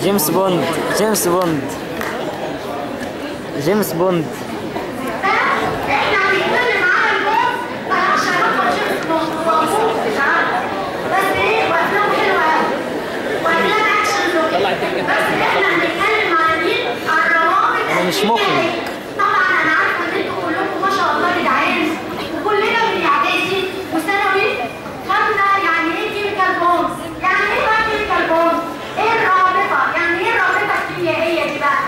جيمس بوند جيمس بوند جيمس بوند احنا هنتكلم على البوند معرفش هناخد جيمس بوند هو بوند مش عارف بس ايه وافلام حلوه قوي وافلام اكشن وكده بس احنا هنتكلم على مين؟ على الروابط أنا مش مخرج. الكيميائية. طبعا انا عارفه ان انتوا كلكم ما شاء الله جدعان وكلنا من اعدادي وثانوي خدنا يعني ايه كيميكال بوندز يعني ايه بقى كيميكال بوندز؟ ايه الرابطه؟ يعني ايه الرابطه الكيميائيه دي بقى؟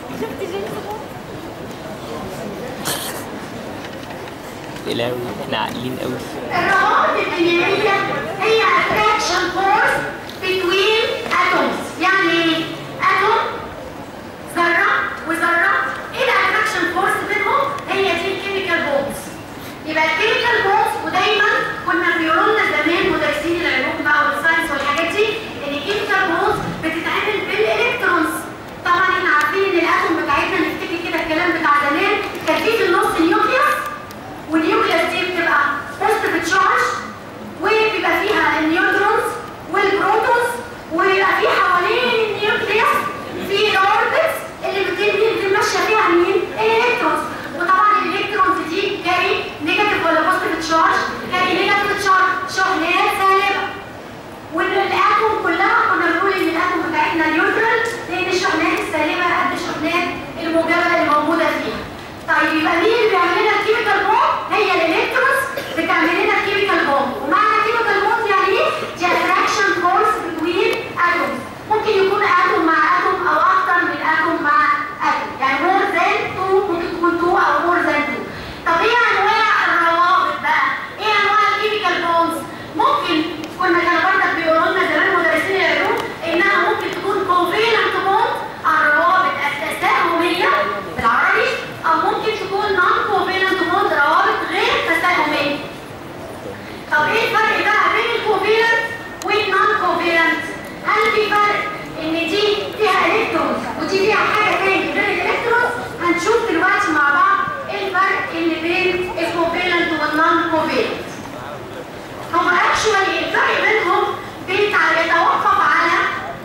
تقلاوي احنا عاقلين قوي الروابط الكيميائية هي attraction force between atoms يعني ايه؟ atom ذرة وذرة ايه الاتراكشن فورس بينهم؟ هي دي الكيميكال بونز يبقى الكيميكال بونز ودايما كنا بيقولوا لنا زمان مدرسين العلوم بقى والساينس والحاجات دي ان الكيميكال بونز بتتعمل بالالكترونز طبعا احنا عارفين ان الاتوم بتاعتنا نفتكر كده الكلام بتاع زمان كان في في النص نيوكليوس والنيوكليوس دي بتبقى بوزيتيف تشارج وبيبقى فيها النيوترونز والبروتونز ويبقى في حوالين النيوكليوس في الاوربتس اللي بتدي بتمشى فيها مين؟ الالكترونز وطبعا الالكترونز دي كاري نيجاتيف ولا بوزيتيف تشارج؟ كاري نيجاتيف تشارج شحنات سالبه وان الاتوم كلها كنا بنقول ان الاتوم بتاعتنا نيوترال لان الشحنات السالبه قد الشحنات الموجبه اللي موجوده فيها. طيب يبقى مين اللي بيعمل لنا الكيميكال بوند؟ هي الالكترونز بتعمل لنا الكيميكال بوند، ومعنى كيميكال بوند يعني ايه؟ دي اتراكشن فورس بتوين اتومز. ممكن يكون اتوم مع اتوم او اكتر من اتوم مع اتوم، يعني مور ذان 2 ممكن تكون 2 او مور ذان 2. طب ايه انواع الروابط بقى؟ ايه انواع الكيميكال بوندز؟ ممكن كنا كانوا برضك بيقولوا لنا زمان مدرسين العلوم انها ممكن تكون كوفيلنت بوند الروابط التساهميه بالعربي او ممكن تكون نون كوفيلنت بوند روابط غير تساهميه. طب ايه الفرق بقى بين الكوفيلنت والنون كوفيلنت؟ هل في فرق ان دي فيها الكترونز ودي فيها حاجه تاني غير الالكترونز؟ هنشوف دلوقتي مع بعض ايه الفرق اللي بين الكوفيلنت والنون كوفيلنت. هو اكشوالي الفرق بينهم بيتع- بيتوقف على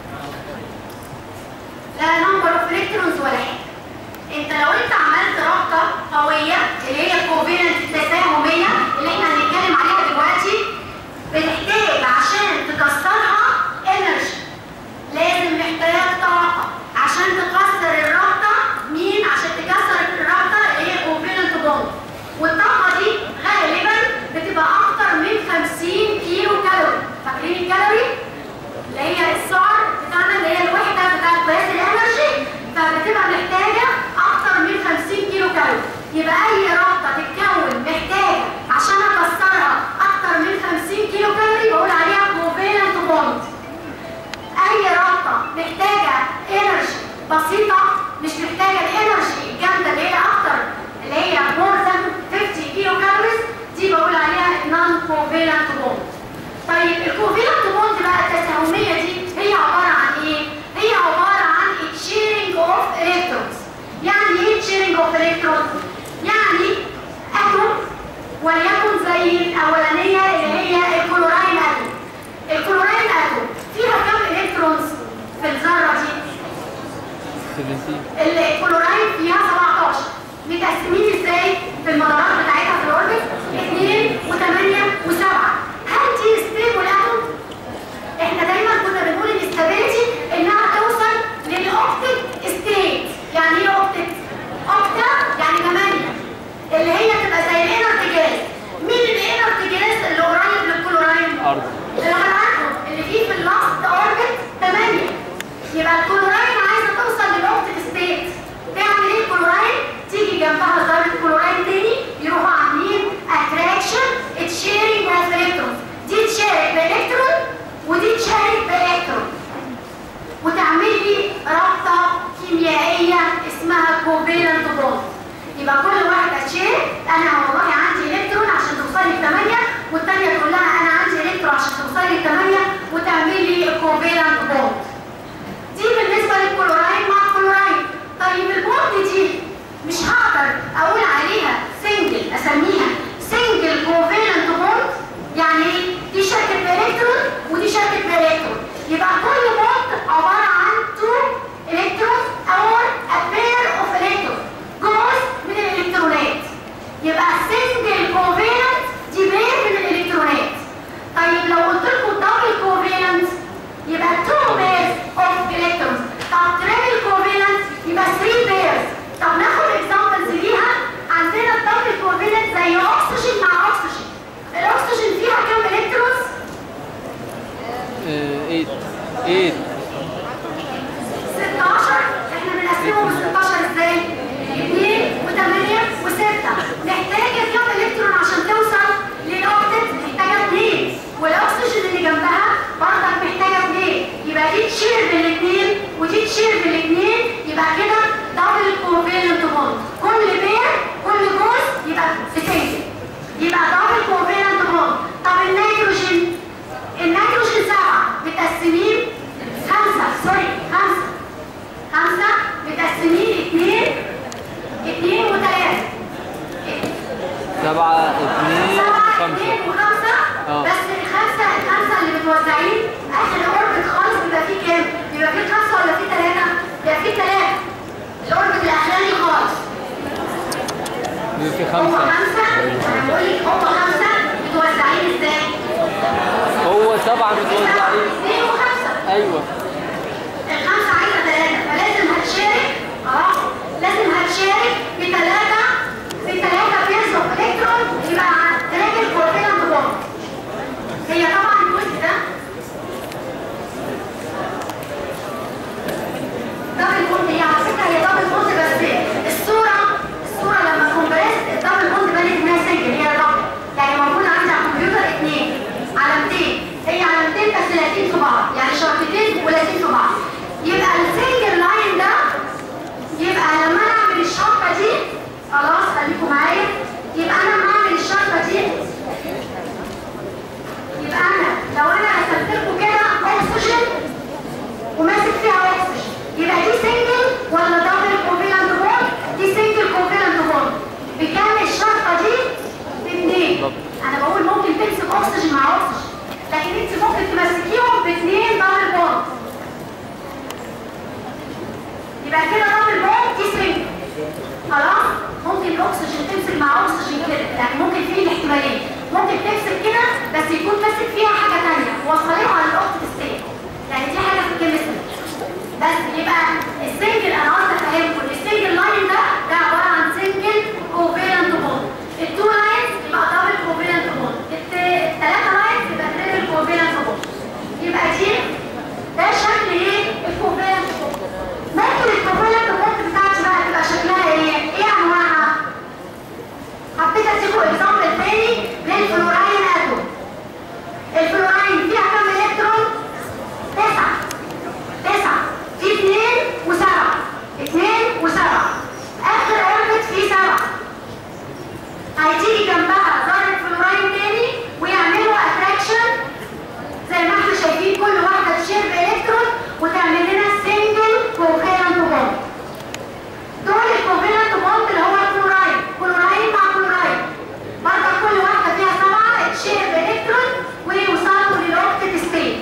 لا نمبر اوف الكترونز ولا حاجه انت لو انت عملت رابطه قويه اللي هي الكوفيلنت التساهميه اللي احنا هنتكلم عليها دلوقتي بتحتاج عشان تكسرها انرجي لازم محتاج طاقه عشان تكسر الرابطه مين عشان تكسر الرابطه اللي هي الكوفيلنت بوند والطاقه دي غالبا بتبقى اكتر من 50 كيلو كالوري فاكرين الكالوري اللي هي السعر بتاعنا اللي هي الوحده بتاعت قياس الانرجي فبتبقى محتاجه اكتر من 50 كيلو كالوري يبقى اي رابطه تتكون محتاجه عشان اكسرها اكتر من 50 كيلو كالوري بقول عليها كوفيلنت بوند اي رابطه محتاجه انرجي بسيطه مش محتاجه الانرجي الجامده اللي هي اكتر اللي هي مور ذان 50 كيلو كالوريز دي بقول عليها نون كوفيلنت بوند طيب الكوفيلنت بوند بقى التساهميه دي هي عباره عن ايه؟ هي عباره عن sharing اوف الكترونز يعني ايه sharing اوف الكترونز؟ يعني اتوم وليكن زي الاولانيه اللي هي الكلوراين اتوم الكلوراين اتوم فيها كم الكترونز في الذره دي؟ الكلوراين فيها 17 متقسمين ازاي في المدارات بتاعتها في الاوربت 2 و8 و7 هل دي ستيبل اتوم؟ احنا دايما كنا بنقول ان الستابيليتي انها توصل للاوكتيك ستيت يعني ايه اوكتيك؟ اوكتا يعني 8 اللي هي تبقى زي الانرت جاز مين الانرت جاز اللي قريب للكلوراين؟ ارض العناصر اللي فيه في اللاست اوربت 8 يبقى الكلوراين عايزه توصل للاوبتيك ستيت تعمل ايه الكلوراين؟ تيجي جنبها ذره كلوراين تاني يروحوا عاملين اتراكشن تشيرنج اوف الكترون دي تشارك بالكترون ودي تشارك بالكترون وتعمل لي رابطه كيميائيه اسمها كوفيلنت بوند يبقى كل واحده تشارك انا والله عندي الكترون عشان توصل لي 8 والثانيه تقول لها انا عندي الكترون عشان توصل لي 8 وتعمل لي كوفيلنت بوند دي بالنسبه للكلوراين مع الكلوراين طيب البوند دي مش هقدر اقول عليها سنجل اسميها سنجل كوفيلنت بوند يعني ايه دي شركه بالكترون ودي شركه بالكترون يبقى كل بوند عباره عن تو 8 16 احنا بنقسمهم ال 16 ازاي؟ 2 و8 و6 محتاجه كام الكترون عشان توصل للاوكتت محتاجه 2 والاكسجين اللي جنبها برضك محتاجه 2 يبقى دي تشير بالاثنين ودي تشير بالاثنين يبقى كده دبل كوفيلنت بوند كل بير كل جزء يبقى سكند يبقى دبل كوفيلنت بوند طب النيتروجين النيتروجين سبعه متقسمين خمسه سوري خمسه خمسة متقسمين اتنين اتنين وتلاتة 7 2 سبعة 5 اتنين وخمسة اه. بس الخمسة الخمسة اللي متوزعين آخر الأوربت خالص بيبقى فيه كام؟ بيبقى فيه خمسة ولا فيه تلاتة؟ بيبقى فيه تلاتة الأوربت الأخراني خالص بيبقى في هو 5 خمسة أنا بقول لك هو خمسة متوزعين ازاي؟ هو 7 متوزعين اتنين وخمسة ايوه الخمسة عايزة ثلاثة فلازم هتشارك اه لازم هتشارك بثلاثة بثلاثة بيرز اوف الكترون يبقى تراجل كورتينا بوند هي طبعا الجزء ده دبل بوند هي على فكرة هي دبل بوند بس الصورة الصورة لما كومبريس الدبل بوند بانت انها سنجل هي دبل يعني موجودة عندي على الكمبيوتر اثنين علامتين هي علامتين بس لازقين في بعض يعني شرطتين ولازقين في بعض يبقى السنجل لاين ده يبقى لما انا اعمل الشرطة دي خلاص خليكم معايا يبقى انا لما اعمل الشرطة دي يبقى انا لو انا رسمت لكم كده اكسجين وماسك فيها اكسجين يبقى دي سنجل ولا دبل كوفيلنت بوند دي سنجل كوفيلنت بوند بكام الشرطه دي باثنين انا بقول ممكن تمسك اكسجين مع اكسجين لكن انت ممكن تمسكيهم باثنين دبل بوند يبقى كده دبل بوند دي سنجل خلاص ممكن الاكسجين تمسك مع اكسجين كده يعني ممكن في الاحتمالين ممكن تمسك كده بس يكون ماسك فيها حاجه ثانيه وصلها على الاوكتيف ستيت يعني دي حاجه في الكيمستري بس يبقى السنجل انا قصدي افهمكم السنجل لاين ده ده عباره عن سنجل كوفيلنت بوند التو لاينز يبقى دبل كوفيلنت بوند الثلاثه لاينز يبقى تريبل كوفيلنت بوند يبقى دي ده شكل ايه الكوفيلنت بوند ممكن الكوفيلنت بوند بتاعتي بقى تبقى شكلها ايه ايه انواعها حبيت اديكم اكزامبل تاني للفلوراين اتوم الفلوراين فيها كام الكترون تسعة تسعة في اثنين وسبعة اثنين وسبعة اخر اوربت فيه سبعة هيتيجي جنبها ذرة فلوراين تاني ويعملوا اتراكشن زي ما احنا شايفين كل واحدة تشير بالكترون وتعمل لنا سنجل كوفيلنت بوند دول الكوفيلنت بوند اللي هو الكلوراين كلوراين مع كلوراين برضه كل واحدة فيها سبعة تشير بالكترون ويوصلوا للأوكتيف ستيت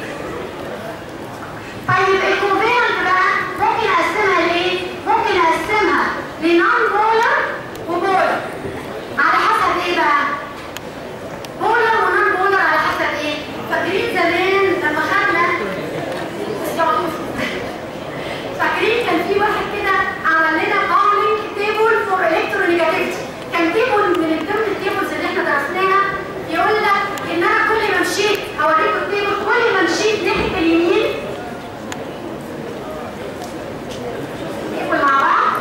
طيب الكوفيلنت بقى ممكن اقسمها لايه؟ ممكن اقسمها لنون بولر وبولر على حسب ايه بقى؟ بولر ونون بولر على حسب ايه؟ فاكرين زمان لما خدنا فاكرين كان في واحد كده عمل لنا باولينج تيبل فور الكترونيجاتيفيتي كان تيبل من ضمن التيبلز اللي احنا درسناها يقول لك ان انا كل ما مشيت اوريكم التيبل كل ما مشيت ناحيه اليمين نقول مع بعض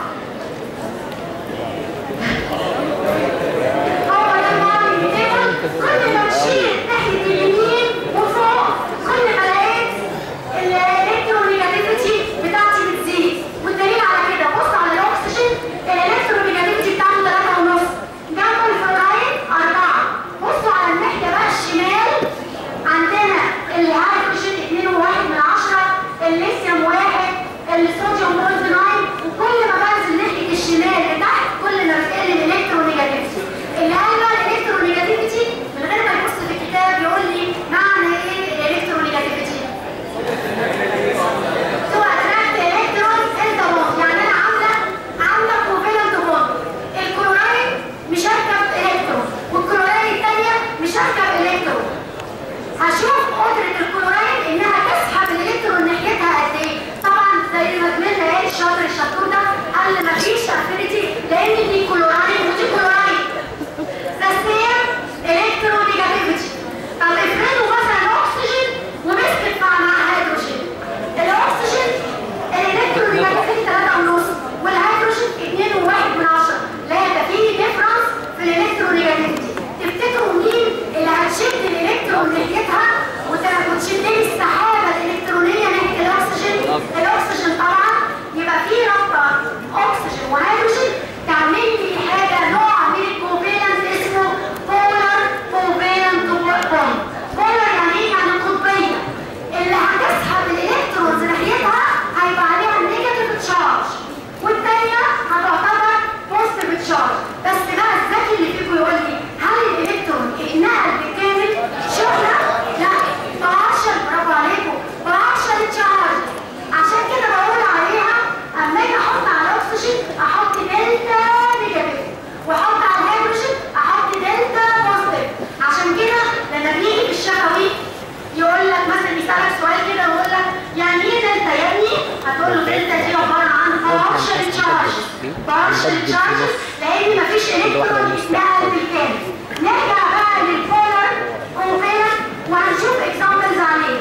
هو ده الباولينج تيبل كل ما مشيت ناحيه اليمين وفوق كل ما لقيت الالكترونيجاتيفيتي بتاعتي بتزيد والدليل على كده بص على الاكسجين الالكترونيجاتيفيتي بتاعته 3 ونص جنب الفلورايد 4 بصوا على الناحيه بقى الشمال عندنا الهيدروجين 2.1 من 10 الليثيوم 1 الصوديوم بوينت 9 وكل ما بنزل ناحيه الشمال لتحت كل ما بتقل الالكترونيجاتيفيتي اللي قال بقى الالكترونيجاتيفيتي من غير ما يبص في الكتاب يقول لي معنى ايه الالكترونيجاتيفيتي تو اتراكت الكترون انت بوند يعني انا عامله عامله كوفيلنت بوند الكلوراين مش هركب الكترون والكلوراين الثانيه مش هركب الكترون هشوف قدره الكلوراين انها تسحب الالكترون ناحيتها قد ايه تشارجز لان مفيش الكترون اتنقل بالكامل نرجع بقى للبولر كوفالنت وهنشوف اكزامبلز عليه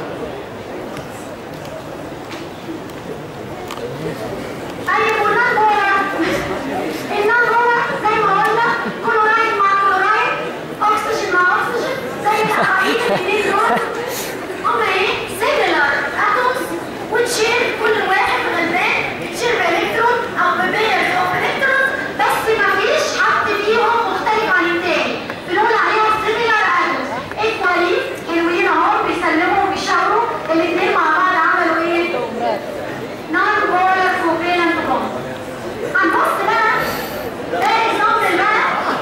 طيب والنون بولر النون بولر زي ما قلنا كلورايد مع كلورايد اكسجين مع اكسجين زي الاقاعيد الاثنين دول هما ايه سيميلار اتومز وتشير كل واحد غلبان تشير بالكترون او ببيرز اوف الكترون بس مفيش حد فيهم مختلف عن التاني بنقول عليهم سيميلار اتومز ايكوالي حلوين اهو بيسلموا وبيشاوروا الاثنين مع بعض عملوا ايه؟ نون بولر كوفالنت بوند هنبص بقى ده اكزامبل بقى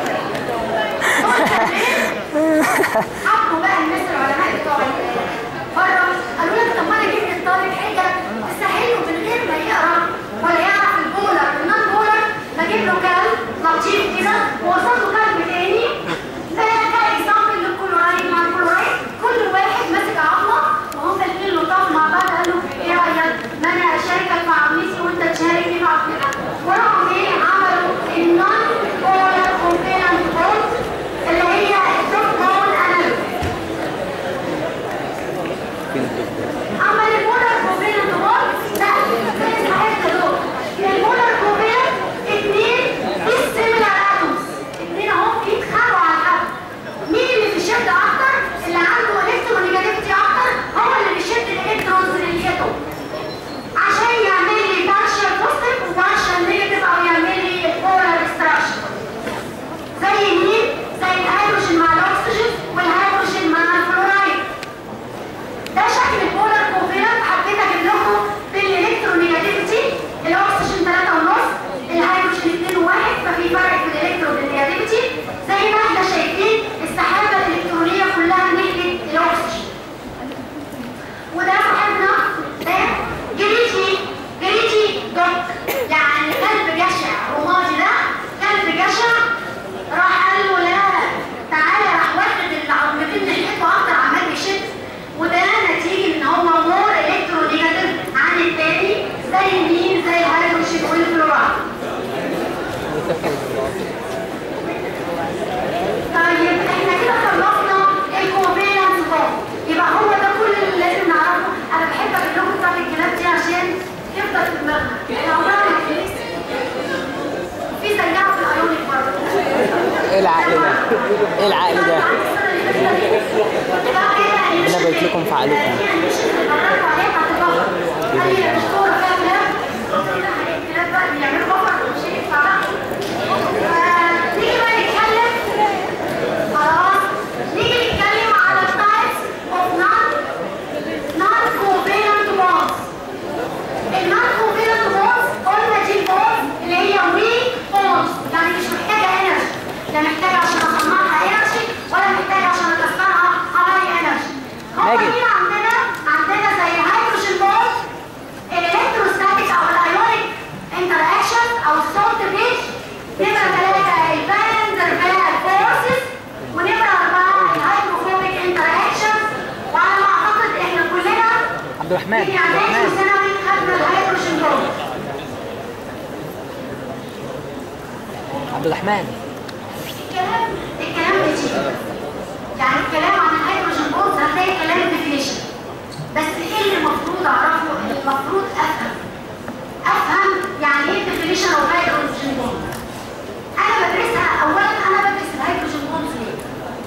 حبوا بقى الناس العلماء بتوع بره قالوا لك طب ما انا جبت الطالب حاجه تسهله من غير ما يقرا ولا يعرف البولر والنون بولر بجيب له كلب لطيف كده ووصل له كلب تاني ده ده اكزامبل للكلورايد مع الكلورايد كل واحد ماسك عظمه وهم الاثنين لطاف مع بعض قالوا ايه رايك ما انا اشاركك في عظمتي وانت تشاركني في عظمتك وراحوا ايه عملوا النون بولر كومبيلنت بوند اللي هي الدوت بون انالوج اما البولر كوفيلنت بول لا زي الحته دول البولر كوفيلنت اثنين ديسيميلار اتومز اثنين اهو بيتخانقوا على حد مين اللي بيشد اكتر اللي عنده الكترونيجاتيفيتي اكتر هو اللي بيشد الالكترونز للكتو عشان يعمل لي بارشال بوزيتيف وبارشال نيجاتيف او يعمل لي البولر اكستراكشن زي مين زي الهيدروجين مع الاكسجين والهيدروجين مع الفلورايد ده شكل البولر كوفيلنت حبيت اجيب لكم بالالكترونيجاتيفيتي الاكسجين 3 ونص الهيدروجين 2 1 ففي فرق في الالكترونيجاتيفيتي زي ما احنا شايفين السحابه الالكترونيه كلها ناحيه الاكسجين وده صاحبنا ده جريتي جريتي دوك يعني كلب جشع رمادي ده كلب جشع راح قال له لا تعالى راح واخد العظمتين ناحيته اكتر عمال يشد وده نتيجه ان هو مور الكترونيجاتيف عن التاني زي مين زي الهيدروجين والفلورايد طيب احنا كده خلصنا الكوفيلنس بوند يبقى هو ده كل اللي لازم نعرفه انا بحب اجيب لكم بتاعت الكلام دي عشان يفضل في دماغنا احنا عمرنا ما نخلص في زيها في الايونيك برضه ايه العقل ده؟ ايه العقل ده؟ انا بقيت لكم في عقلكم. نيجي بقى نتكلم خلاص نيجي نتكلم على types of non non covalent bonds النون covalent bonds قلنا دي bonds اللي هي weak bonds يعني مش محتاجة energy لا محتاجة عشان اصنعها energy ولا محتاجة عشان اكسرها high energy هو ماجد. مين عندنا عندنا زي الهيدروجين بوند الالكتروستاتيك او الايونيك انتراكشن او السولت بيج نمرة ثلاثة الفاندر فال فورسز ونمرة أربعة الهيدروفوبيك انتراكشن وعلى ما أعتقد إحنا كلنا عبد الرحمن في عبد إعدادي الرحمن وثانوي خدنا الهيدروجين بوند عبد الرحمن الكلام الكلام كتير يعني الكلام عن الهيدروجين بوند هتلاقي كلام ديفينيشن بس ايه اللي المفروض اعرفه المفروض افهم افهم يعني ايه ديفينيشن اوف هيدروجين بوند انا بدرسها اولا انا بدرس الهيدروجين بوند ليه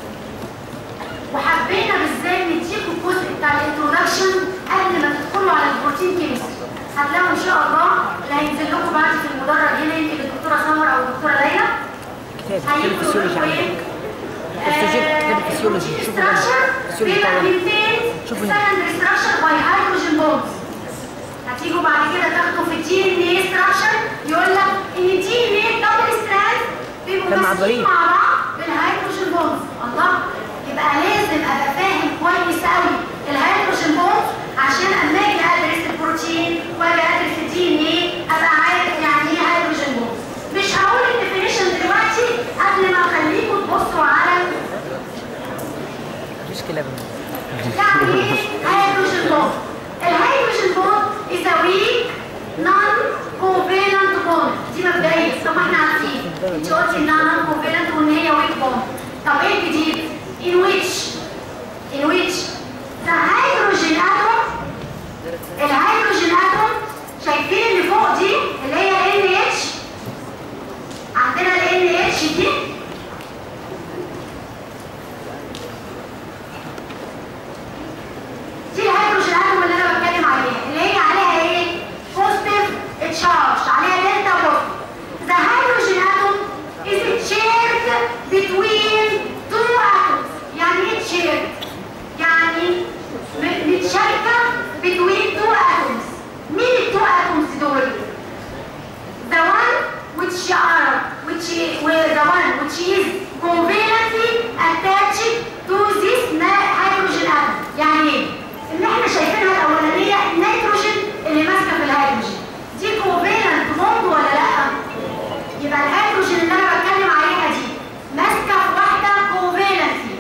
وحبينا بالذات نديكم الجزء بتاع الانترودكشن قبل ما تدخلوا على البروتين كيمستري هتلاقوا ان شاء الله اللي هينزل لكم بعد في المدرج هنا يمكن الدكتوره سمر او الدكتوره ليلى كتاب كتاب هيجوا الفسيولوجي يقولوا عندك ايه الفسيولوجي كتاب الفسيولوجي شوفوا جنب الفسيولوجي بتاع جنب. شوفوا هنا. secondary structure by hydrogen bonds هتيجوا بعد كده تاخدوا في الدي ان ايه structure يقول لك ان الدي ان ايه دبل ستراند بيبقوا كان مع ماسكين إبراهيم. مع بعض بالهيدروجين بونز الله يبقى لازم ابقى فاهم كويس قوي الهيدروجين بونز عشان اما اجي ادرس البروتين واجي ادرس الدي ان ايه ابقى عارف يعني ايه هيدروجين بونز مش هقول الديفينيشن دلوقتي قبل ما اخليكم تبصوا على مفيش كلام يعني هيدروجين بوند الهيدروجين بوند is a weak non covalent bond دي مبدئيا طب ما انت قلتي انها نون كوفالنت وان هي ويك بوند طب ايه الجديد؟ in which in which the hydrogen atom الهيدروجين اتوم شايفين اللي فوق دي اللي هي ال NH عندنا ال NH دي دي الهيدروجين اتوم اللي انا بتكلم عليها اللي هي عليها ايه؟ بوزيتيف تشارج عليها دلتا بوزيتيف The hydrogen atom is shared between two atoms يعني ايه shared؟ يعني م- متشاركة between two atoms مين التو atoms دول؟ The one which are which is, where the one which is covalently attached to this na- hydrogen atom يعني ايه؟ اللي احنا شايفينها الاولانيه النيتروجين اللي ماسكه في الهيدروجين دي كوفالنت بوند ولا لا؟ يبقى الهيدروجين اللي انا بتكلم عليها دي ماسكه في واحده covalently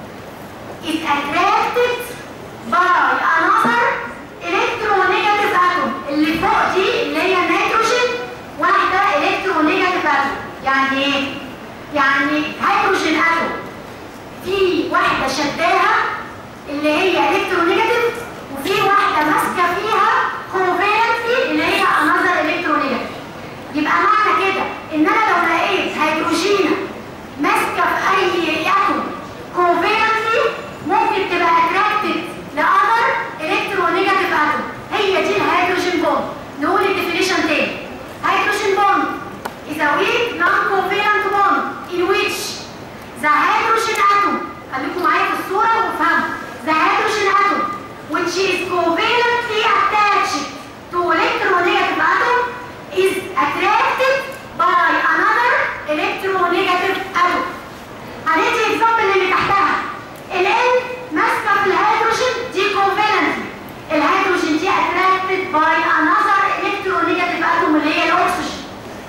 is attracted by another electronegative atom اللي فوق دي اللي هي النيتروجين واحدة electronegative atom يعني ايه؟ يعني هيدروجين اتوم في واحدة شداها اللي هي electronegative وفي واحدة ماسكة فيها covalently اللي هي another electronegative يبقى معنى كده ان انا لو لقيت هيدروجينة ماسكة في اي اتوم covalently ممكن تبقى attracted لأذر electronegative atom هي دي الهيدروجين بوند نقول الديفينيشن تاني هيدروجين بوند is a weak non-covalent bond in which the hydrogen atom خليكم معايا في الصورة وافهموا the hydrogen atom which is covalently attached to electronegative atom is attracted by another electronegative atom هندي اكزامبل اللي تحتها ال N ماسكه في الهيدروجين دي covalently الهيدروجين دي attracted by another electronegative atom اللي هي الاكسجين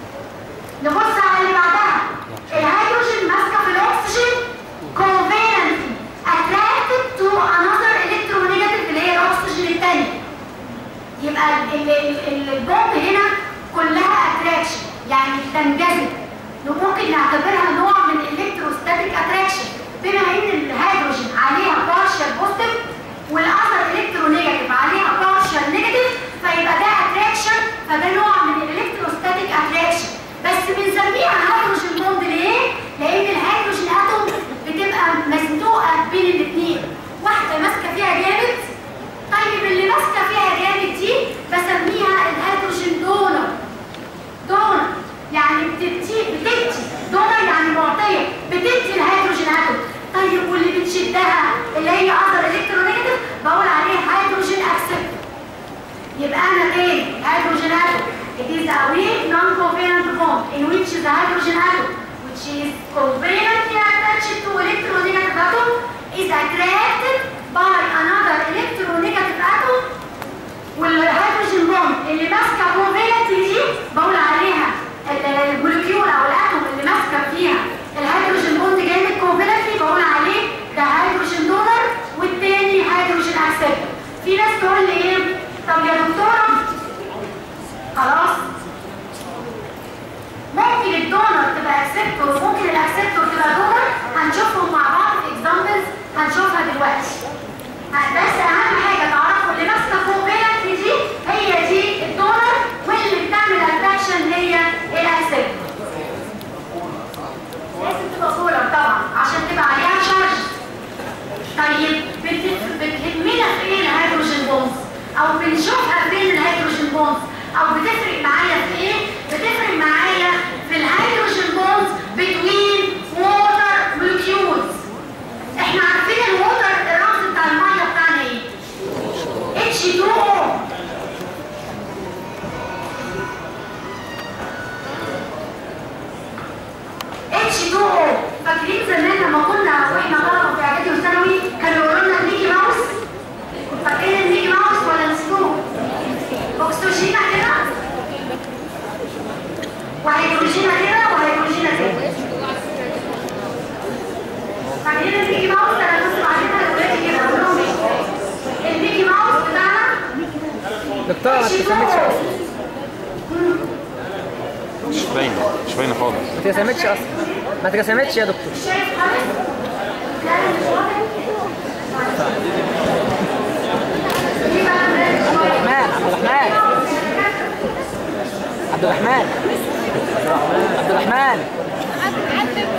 نبص على اللي بعدها الهيدروجين ماسكه في الاكسجين covalently attracted to another electronegative اللي هي الاكسجين الثاني يبقى ال- ال- ال- البوند هنا كلها اتراكشن يعني تنجذب ممكن نعتبرها نوع من الكتروستاتيك اتراكشن بما ان الهيدروجين عليها بارشال بوزيتيف والاذر الكترونيجاتيف عليها بارشال نيجاتيف فيبقى ده اتراكشن فده نوع من الالكتروستاتيك اتراكشن بس بنسميها هيدروجين بوند ليه؟ لان الهيدروجين اتوم بتبقى مزنوقه بين الاثنين واحده ماسكه فيها جامد طيب اللي ماسكه فيها جامد دي بسميها الهيدروجين دونر دونر يعني بتدي بتدي دونر يعني معطيه بتدي الهيدروجين اتوم طيب واللي بتشدها اللي هي اذر الكترونيجاتيف بقول عليه هيدروجين اكسبت يبقى انا تاني هيدروجين اتوم it is a weak non-covalent bond in which the hydrogen atom which is covalently attached to electronegative atom is attracted by another electronegative atom والهيدروجين بوند اللي ماسكه كوفالنت دي بقول عليها ال- الموليكيول او الاتوم اللي ماسكه فيها الهيدروجين بوند جامد كوفالنتلي بقول عليه ده هيدروجين دونر والتاني هيدروجين اكسبت في ناس تقول لي ايه طب يا دكتوره خلاص ممكن الدونر تبقى اكسبتور وممكن الاكسبتور تبقى دونر هنشوفهم مع بعض في اكزامبلز هنشوفها دلوقتي بس اهم حاجه تعرفوا اللي ماسكه كوفالنت دي هي دي الدونر واللي بتعمل اتراكشن هي الاكسبتور لازم تبقى بولر طبعا عشان تبقى عليها شارج طيب بت- بتهمنا في ايه الهيدروجين بونز او بنشوفها فين الهيدروجين بونز او بتفرق معايا في ايه بتفرق معايا في الهيدروجين بونز between water molecules احنا عارفين الووتر الرمز بتاع الميه بتاعنا ايه H2O H2O فاكرين زمان لما كنا واحنا طلبه في اعدادي وثانوي كانوا يقولوا لنا الميكي ماوس فاكرين الميكي ماوس ولا نسيتوه؟ اكسجينة كده وهيدروجينة كده وهيدروجينة كده فاكرين الميكي ماوس انا كنت بعلمها لاولادي كده اقول لهم ايه؟ الميكي ماوس بتاعنا دكتورة ما تفهمكش مش باينه مش باينه خالص ما اترسمتش اصلا ما اترسمتش يا دكتور شايف خالص؟ لا مش واضح. دي بقى بلاش شوية. الرحمن عبد الرحمن عبد الرحمن عبد الرحمن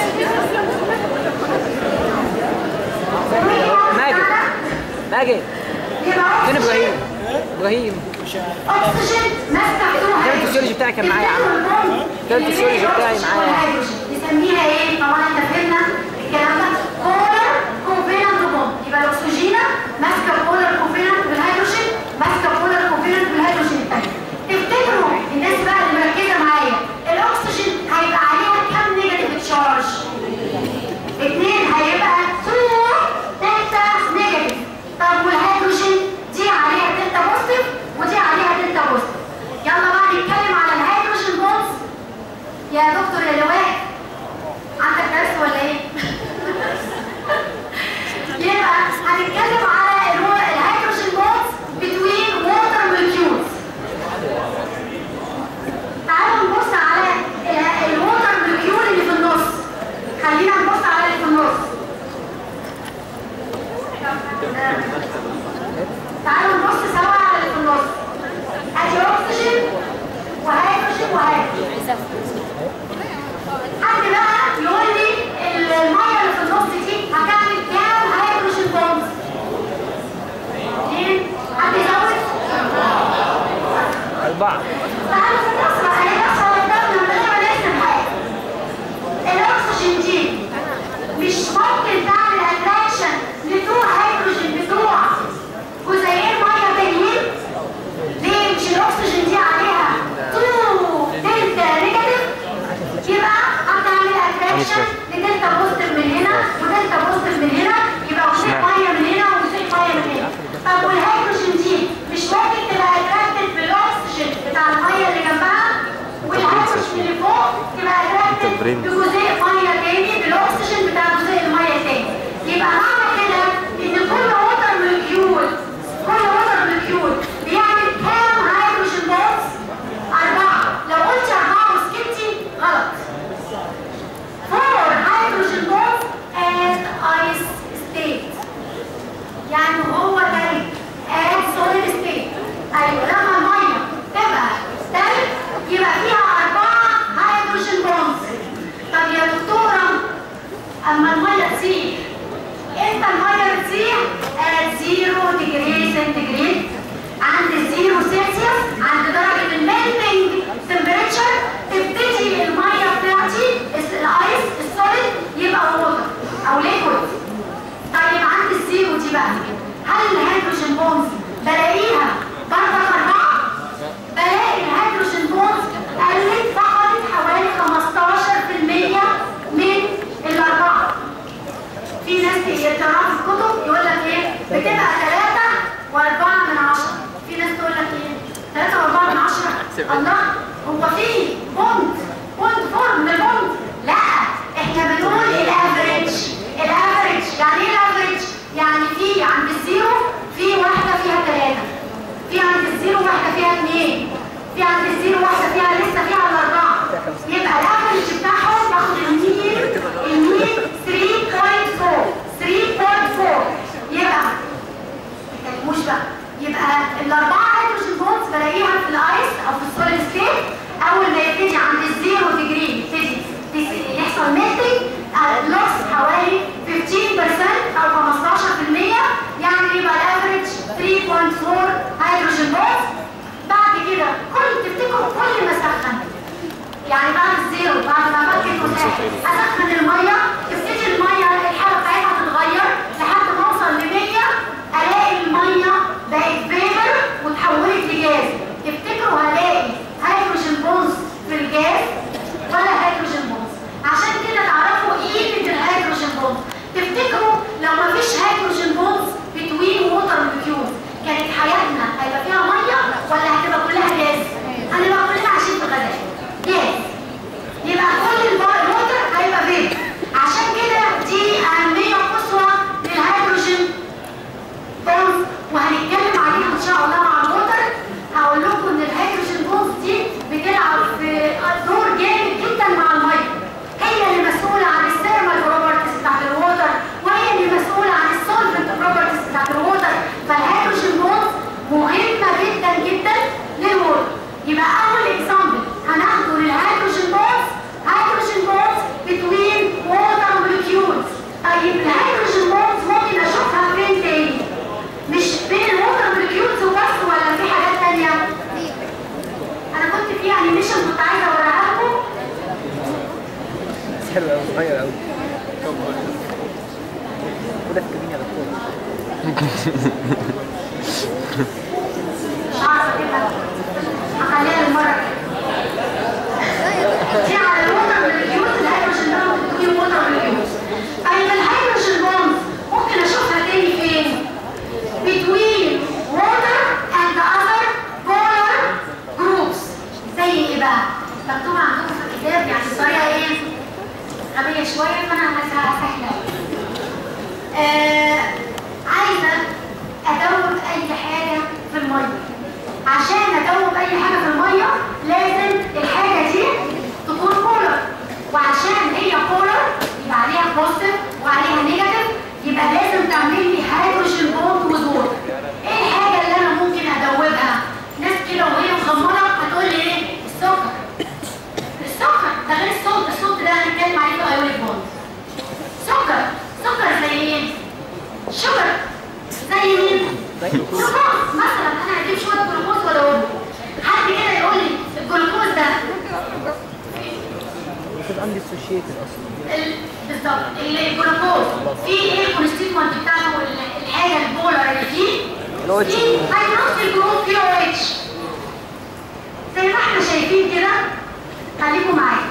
ماجد ماجد يبقى فين ابراهيم ابراهيم اكسجين مفتوحه كان الفسيولوجي بتاعي كان معايا يا عم كان الفسيولوجي بتاعي معايا نسميها ايه طبعا احنا فهمنا الكلام ده بولر كوفيلنت بوند يبقى الاكسجينه ماسكه بولر كوفيلنت بالهيدروجين ماسكه بولر كوفيلنت بالهيدروجين الثاني تفتكروا الناس بقى اللي مركزه معايا الاكسجين هيبقى عليها كام نيجاتيف تشارج اثنين هيبقى 2 دلتا نيجاتيف طب والهيدروجين دي عليها دلتا بوزيتيف ودي عليها دلتا بوزيتيف يلا بقى نتكلم على الهيدروجين بونز يا دكتور يا لواء عندك درس ولا ايه؟ يبقى هنتكلم على الو- الهيدروجين بونز between water molecules تعالوا نبص على ال- الووتر مولكيول اللي في النص خلينا نبص على اللي في النص تعالوا نبص سوا على اللي في النص ادي اكسجين وهيدروجين وهيدروجين حد بقى يقول لي ال- الميه اللي في النص دي هتعمل كام هيدروجين بومز؟ اثنين حد يزود؟ أربعة تعالوا في النص بقى هي نص قدامنا من غير ما نرسم حاجه الاكسجين دي مش ممكن تعمل اتراكشن لتو هيدروجين بتوع جزيئين ميه تانيين ليه مش الاكسجين دي عليها تو دلتا نيجاتيف يبقى هتعمل اتراكشن لدلتا بوزيتيف من هنا ودلتا بوزيتيف من هنا يبقى جزيء ميه من هنا وجزيء ميه من هنا طب والهيدروجين دي مش ممكن تبقى اتراكتد بالاكسجين بتاع الميه اللي جنبها والهيدروجين اللي فوق تبقى اتراكتد برنس. بجزيء ميه تاني بالاكسجين بتاع جزيء الميه تاني يبقى معنى كده ان كل ووتر مولكيول كل ووتر مولكيول بيعمل كام هيدروجين بونز؟ أربعة لو قلت أربعة وسكتي غلط four hydrogen bonds at ice state يعني هو تلج at solid state أيوة لما المية تبقى تلج يبقى فيها أربعة هيدروجين بونز طب يا دكتورة أما المية تسيح امتى المية بتسيح؟ at zero degree centigrade عند الزيرو سيلسيوس عند درجة الميلتنج تمبريتشر تبتدي المية بتاعتي الس- الايس السوليد يبقى ووتر او ليكويد طيب عند الزيرو دي بقى هل الهيدروجين بونز بلاقيها برضه أربعة؟ بلاقي الهيدروجين بونز قلت فقدت حوالي 15% من الأربعة في ناس يقراها في الكتب يقول لك ايه بتبقى 3 و4 من 10 في ناس تقول لك ايه 3 و4 من 10 الله هو في بوند بوند فورم من البوند لا احنا بنقول الافريج الافريج يعني ايه الافريج يعني في عند الزيرو في واحده فيها 3 في عند الزيرو واحده فيها 2 في عند الزيرو واحده فيها لسه فيها الاربعه يبقى الافريج بتاعهم باخد المين المين 3.4 3.4 يبقى مش بقى يبقى الاربعه هيدروجين بونز بلاقيها في الايس او في السوليد ستيت اول ما يبتدي عند الزيرو ديجري يبتدي تس- يحصل ميلتنج لوس حوالي 15% او 15% يعني يبقى الافريج 3.4 هيدروجين بونز بعد كده كل تفتكروا كل ما سخن يعني بعد الزيرو بعد ما بكت المتاح اسخن الميه تبتدي الميه الحاله بتاعتها تتغير لحد ما اوصل ل 100 الاقي الميه بقت فيبر وتحولت لجاز تفتكروا هلاقي هيدروجين بونز في الجاز ولا هيدروجين بونز عشان كده تعرفوا قيمه الهيدروجين بونز تفتكروا لو ما فيش هيدروجين بونز بتوين ووتر مولكيولز كانت حياتنا هيبقى فيها ميه ولا هتبقى كلها جاز؟ هنبقى كلنا عايشين في غازات جاز يبقى كل الووتر هيبقى فيبر عشان حلو قوي صغير قوي وده في الكابين يا دكتور مش عارفه اجيبها هخليها المره الجاية. دي على الوتر ريليوز الهيدروجين بوند بتكون ووتر ريليوز طيب الهيدروجين بوند ممكن اشوفها تاني فين؟ between water and other polar groups زي ايه بقى؟ مكتوب عندكم في الكتاب يعني الطريقه ايه؟ غبيه شويه فانا هسهلها آه عايزه ادوب اي حاجه في الميه عشان ادوب اي حاجه في الميه لازم الحاجه دي تكون بولر وعشان هي بولر يبقى عليها بوزيتيف وعليها نيجاتيف يبقى لازم تعمل لي هيدروجين بوند وزور ايه الحاجه اللي انا ممكن ادوبها ناس كده وهي مغمضه هتقول لي ايه السكر السكر ده غير الصوت الصوت ده هنتكلم عليه في ايونيك بوند سكر سكر زي ايه شجر زي مين جلوكوز مثلا انا هجيب شويه جلوكوز ولا اقول حد كده يقول لي الجلوكوز ده المفروض عندي اسوشيتد اصلا ال- بالظبط ال- الجلوكوز فيه ايه الكونستيتوانت بتاعته ال- الحاجه البولر اللي فيه ال OH. فيه هيدروكسيل جروب فيه او اتش زي ما احنا شايفين كده خليكم معايا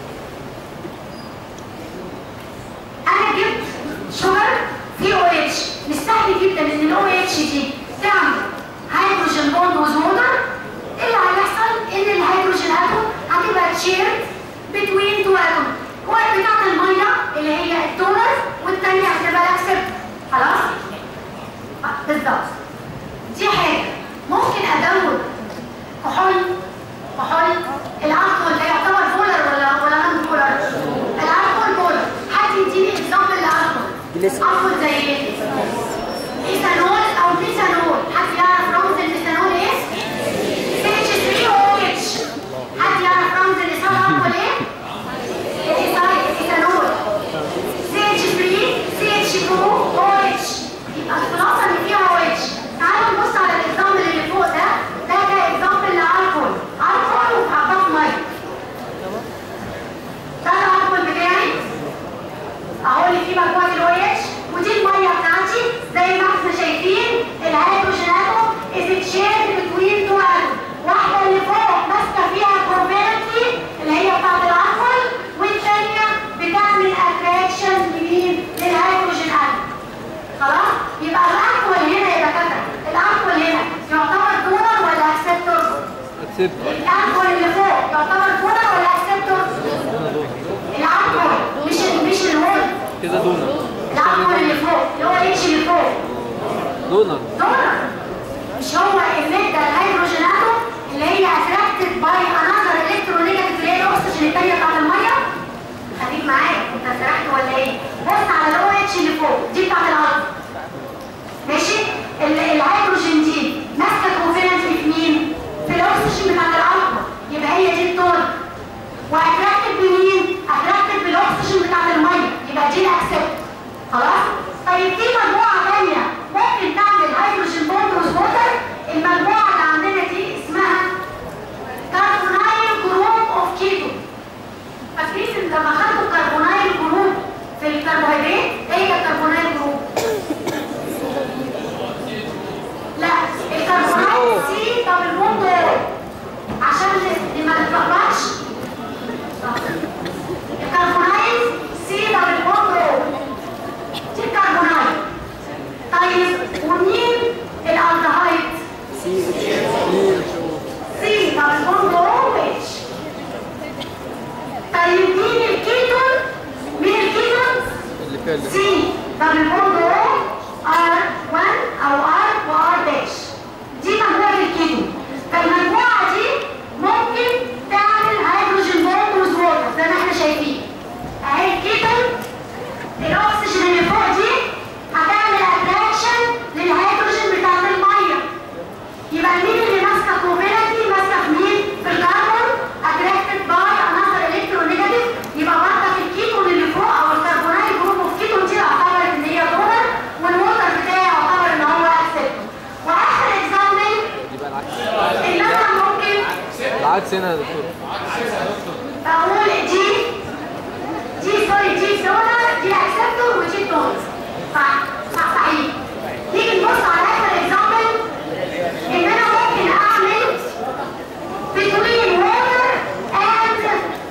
انا جبت شوجر فيه او اتش مش سهل جدا ان الاو اتش دي تعمل هيدروجين بوند وذ ووتر ايه اللي هيحصل ان الهيدروجين اتوم هتبقى تشيرد بتوين تو اتوم بتاعت الميه اللي هي الدونر والثانيه هتبقى الاكسبت خلاص آه، بالظبط دي حاجه ممكن ادور كحول كحول الالكول ده يعتبر بولر ولا ولا نون بولر الالكول بولر حد يديني اكزامبل للالكول جليسرول. الكول زي ايه ايثانول او ميثانول حد يعرف رمز الميثانول ايه CH3OH حد يعرف رمز اللسان الالكول ايه الايثايل ايثانول CH3 CH2OH يبقى الخلاصه اللي فيها OH تعالوا نبص على الاكزامبل اللي فوق ده ده كاكزامبل لالكول الكول وحبات ميه ده الالكول بتاعي اهو اللي فيه مجموعه الاو اتش ودي الميه بتاعتي زي ما احنا شايفين الهيدروجين اتوم از تشيرد بتوين تو اتوم واحده اللي فوق ماسكه فيها بروبابيلتي اللي هي بتاعت الالكول والثانيه بتعمل اتراكشن لمين؟ للهيدروجين اتوم خلاص؟ يبقى الالكول هنا يبقى كده الالكول هنا يعتبر دونر ولا اكسبتور؟ اكسبت الالكول اللي فوق يعتبر دونر ولا اكسبتور؟ الالكول مش مش الهول كده دونر العقل اللي فوق اللي هو الاتش اللي فوق دونر دونر مش هو المادة الهيدروجين اتوم اللي هي اتراكتد باي انذر الكترونيجاتيف اللي هي الاكسجين الثانيه بتاعت الميه خليك معايا انت سرحت ولا ايه؟ بص على الاو اتش اللي فوق دي بتاعت الارض ماشي ال- الهيدروجين دي ماسكه كوفالنت في مين؟ في الاكسجين بتاعت الارض يبقى هي دي الدونر واتراكتد بمين؟ اتراكتد بالاكسجين بتاعت الميه يبقى دي الاكسبت خلاص؟ طيب في مجموعه ثانيه ممكن تعمل هيدروجين بوند وذ ووتر المجموعه اللي عندنا دي اسمها كاربونايل جروب اوف كيتو فاكرين لما خدوا كربونايل جروب في الكربوهيدرات ايه ده الكربونايل جروب؟ لا الكربونايل سي دبل بوند او عشان ن- ما نتلخبطش الكربونايل سي دبل بوند او دي الكربونايل طيب ومين الالدهايد سي اتش سي دبل بوند او اتش طيب مين الكيتون مين الكيتون اللي فات سي دبل بوند او ار 1 او ار وار داش دي مجموعه الكيتون فالمجموعه دي ممكن تعمل هيدروجين بوند وذ ووتر زي ما احنا شايفين اهي الكيتون الاكسجين اللي فوق دي هتعمل اتراكشن للهيدروجين بتاعت الميه يبقى مين اللي ماسكه كوفالنتي ماسكه في مين؟ في الكربون اتراكتد باي انذر الكترونيجاتيف يبقى برضك الكيتون اللي فوق او الكربونايل جروب اوف كيتون دي اعتبرت ان هي دونر والووتر بتاعي اعتبر ان هو اكسبت واخر اكزامبل يبقى العكس ان انا ممكن العكس هنا يا دكتور اقول دي دي سوري دي دونر دي اكسبتور ودي دونر صح صح صحيح نيجي نبص على اخر اكزامبل ان انا ممكن اعمل between water and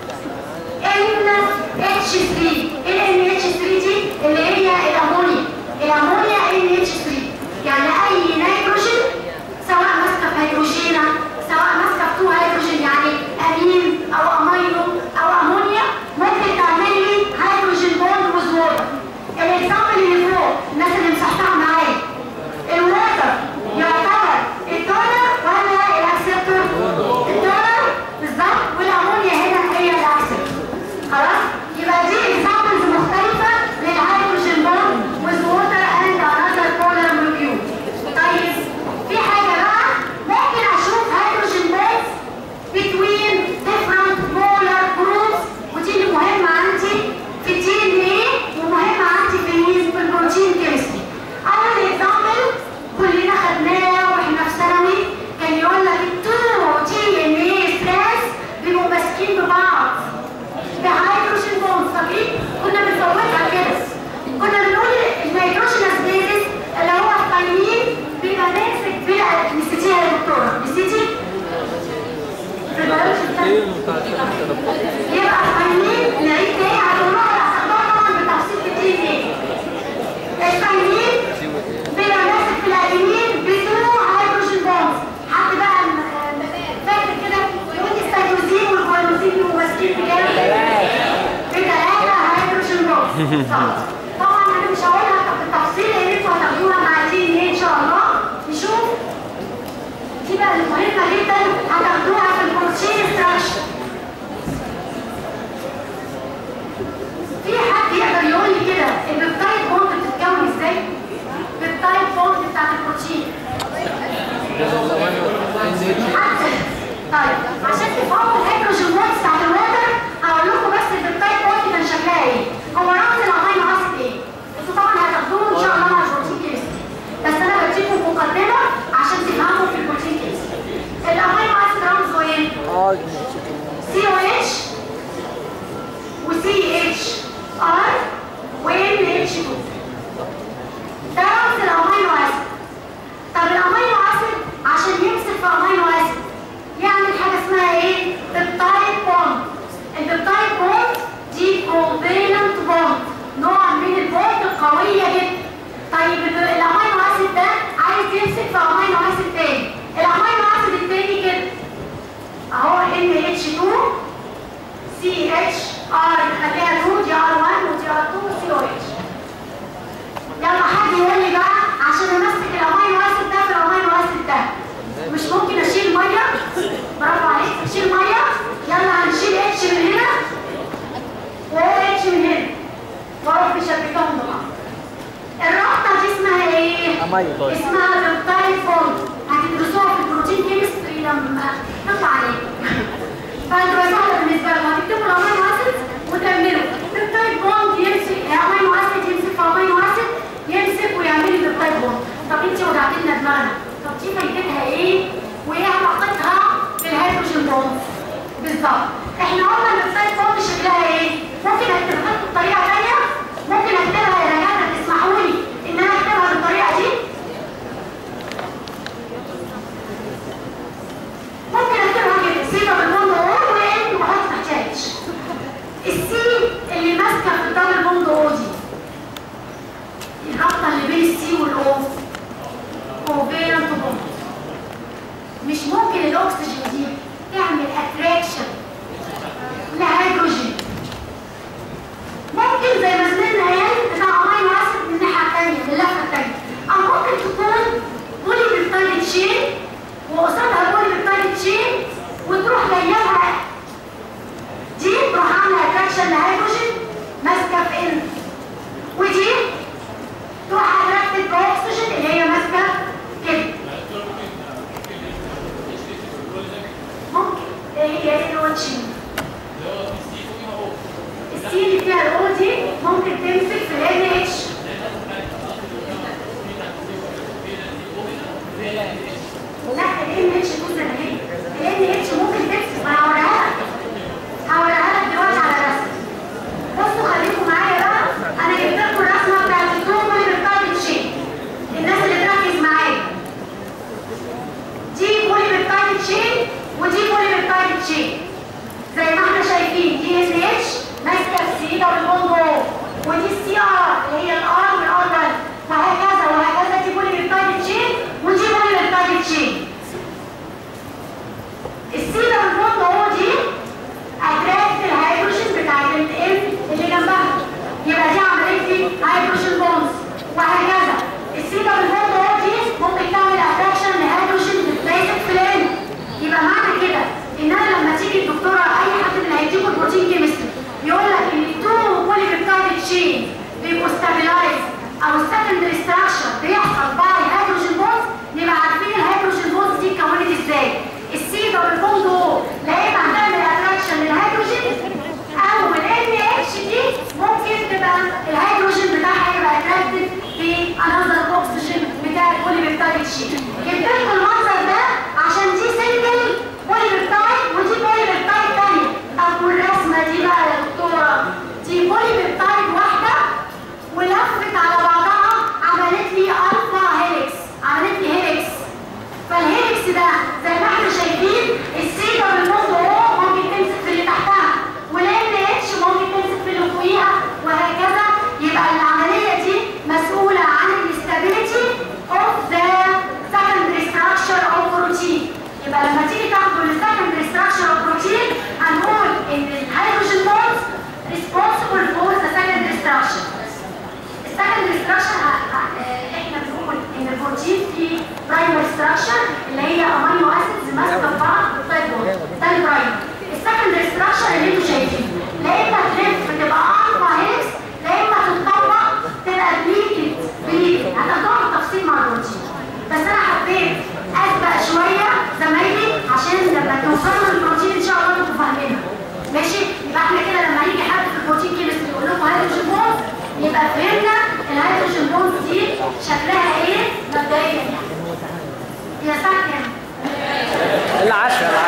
NH3 ال NH3 دي اللي هي الامونيا الامونيا NH3 يعني اي نيتروجين سواء ماسكه في هيدروجينا سواء ماسكه في تو هيدروجين يعني امين او امينو او امونيا ممكن تعمل لي هيدروجين بوند وذ ووتر الاكزامبل اللي فوق الناس اللي مسحتها معايا الووتر يعتبر الدونر ولا الاكسبتور؟ الدونر بالظبط والامونيا هنا هي الاكسبتور خلاص يبقى دي اكزامبلز مختلفه للهيدروجين بوند with water and another polar molecule طيب في حاجه بقى ممكن اشوف هيدروجين بوندز between different polar groups ودي اللي مهمه عندي في الدي ان ايه ومهمه عندي في الميز- في البروتين كيمستري اول اكزامبل كلنا خدناه واحنا في ثانوي كان يقول لك التو دي ان ايه ستريس بيبقوا ماسكين ببعض بهيدروجين بوند فاكرين كنا بنفوتها كده كنا بنقول النيتروجينس بيزس اللي هو الثايمين بيبقى ماسك بيبقى نسيتيها يا دكتوره نسيتي؟ في البيولوجي بتاعتك. يبقى الثايمين نعيد تاني هتقولوها هتاخدوها طبعا بالتفصيل في الدي ان ايه الثايمين بيبقى ماسك في الادينين بدون هيدروجين بوند حد بقى م- فاكر كده يقول لي السيتوزين والجوانوزين بيبقوا ماسكين في كام؟ بثلاثة هيدروجين بوند صح طبعا انا مش هقولها بالتفصيل لان انتوا هتاخدوها مع الدي ان ايه ان شاء الله نشوف دي بقى المهمة جدا هتاخدوها في البروتين ستراكشر في حد يقدر يقول لي كده البيبتايد بوند بتتكون ازاي؟ البيبتايد بوند بتاعت البروتين حد طيب عشان تفهموا الهيدروجين بوند بتاعت الوتر هقول لكم بس البيبتايد بوند كان شكلها ايه؟ هو رمز الامينو اسيد ايه؟ انتوا طبعا هتاخدوه ان شاء الله مع البروتين كيمستري بس انا بديكم مقدمه عشان تفهموا في البروتين كيمستري الامينو اسيد رمزه ايه؟ اه سي او اتش وسي اتش ار وان اتش 2 ده رمز الامينو اسيد طب الامينو اسيد عشان يمسك في امينو اسيد يعمل حاجه اسمها ايه؟ بيبتايد بوند البيبتايد بوند دي كوفالنت بوند نوع من البوند القويه جدا طيب ال- الامينو اسيد ده عايز يمسك في امينو اسيد تاني الامينو اسيد التاني كده اهو NH2 CHR خليها 2 دي R1 ودي R2 COH يلا حد يقول لي بقى عشان امسك الامينو اسيد ده في الامينو اسيد ده مش ممكن اشيل ميه برافو عليك اشيل ميه يلا هنشيل اتش من هنا و اتش من هنا واروح مشبكهم ببعض الرابطه دي اسمها ايه؟ امينو اسمها بيبتايد بوند هتدرسوها في البروتين كيمستري لما تطلع عليكم فانتوا سهله بالنسبه لكم هتكتبوا الامينو اسيد وتعملوا بيبتايد بوند يمسك امينو اسيد يمسك في امينو اسيد يمسك ويعمل لي بيبتايد بوند طب انت وجعت لنا دماغنا طب دي فايدتها ايه؟ وايه علاقتها بالهيدروجين بوند؟ بالظبط احنا قلنا البيبتايد بوند شكلها ايه؟ ممكن اكتبها لكم بطريقه ثانيه ممكن اكتبها يا دكاتره تسمحوا لي ان انا اكتبها بالطريقه دي ممكن اكتبها كده سيبها بالبوند او وان واحط تحتها اتش السي اللي ماسكه في الدبل بوند او دي الرابطه اللي بين السي والاو كوفيرنت بوند مش ممكن الاكسجين دي تعمل اتراكشن لهيدروجين ممكن زي ما زميلنا قال بتاع امينو اسيد من الناحيه الثانيه من اللفه الثانيه او ممكن تكون بولي بيبتايد تشين وقصادها بولي بيبتايد تشين وتروح جايبها دي تروح عامله اتراكشن لهيدروجين ماسكه في ان ودي تروح اتراكتد باكسجين اللي هي ماسكه كده ممكن هي هي اللي هو تشين السي اللي فيها الاو دي ممكن تمسك في ال اتش لا ال اتش جزء من هي ال اتش ممكن تمسك ما انا هوريها لك هوريها لك دلوقتي على رسم بصوا تشين زي ما احنا شايفين دي ان اتش ماسكه في سي دبل بوند او ودي السي ار اللي هي الار والار 1 وهكذا وهكذا دي بولي بيبتايد تشين ودي بولي بيبتايد تشين السي دبل بوند او دي اتراكت الهيدروجين بتاعت الام اللي جنبها يبقى دي عملت لي هيدروجين بونز وهكذا السي دبل بوند او دي ممكن تعمل اتراكشن لهيدروجين بتلاقي في الام يبقى معنى كده ان انا لما تيجي الدكتوره اي حد من اللي هيديكوا البروتين كيمستري يقول لك ان التو بولي بيبتايد تشين بيبقوا ستابلايز او السكندري ستراكشر بيحصل باي هيدروجين بونز نبقى عارفين الهيدروجين بونز دي اتكونت ازاي السي دبل بوند او لا اما هتعمل اتراكشن للهيدروجين او الان اتش دي ممكن تبقى الهيدروجين بتاعها يبقى اتراكتد في انذر اوكسجين بتاع البولي بيبتايد تشين جبت لكم المنظر ده عشان دي سنجل بولي بيبتايد ودي بولي بيبتايد تانية طب والرسمة دي بقى يا دكتورة دي بولي بيبتايد واحدة ولفت على بعضها عملت لي الفا هيليكس عملت لي هيليكس فالهيليكس ده زي ما احنا شايفين السي دبل بوند او ممكن تمسك في اللي تحتها والان اتش ممكن تمسك في اللي فوقيها وهكذا يبقى العملية دي مسؤولة عن الاستابيليتي اوف ذا secondary structure of protein يبقى لما تيجي تاخدوا السكندري structure of protein هنقول ان الهيدروجين bonds responsible for the secondary structure السكندري structure احنا بنقول ان البروتين فيه برايمري structure اللي هي امينو اسيدز ماسكه في بعض بالتايب بوند ده البرايمري السكندري structure اللي انتوا شايفينه لا اما تلف تبقى الفا هيكس لا اما تتطبق تبقى بليكد بليكد هتاخدوها بالتفصيل مع البروتين بس انا حبيت اسبق شويه زمايلي عشان لما توصلوا للبروتين ان شاء الله تبقوا فاهمينها ماشي يبقى احنا كده لما يجي حد في البروتين كيمستري يقول لكم هيدروجين بونز يبقى فهمنا الهيدروجين بونز دي شكلها ايه مبدئيا يعني يا ساعه كام؟ العشرة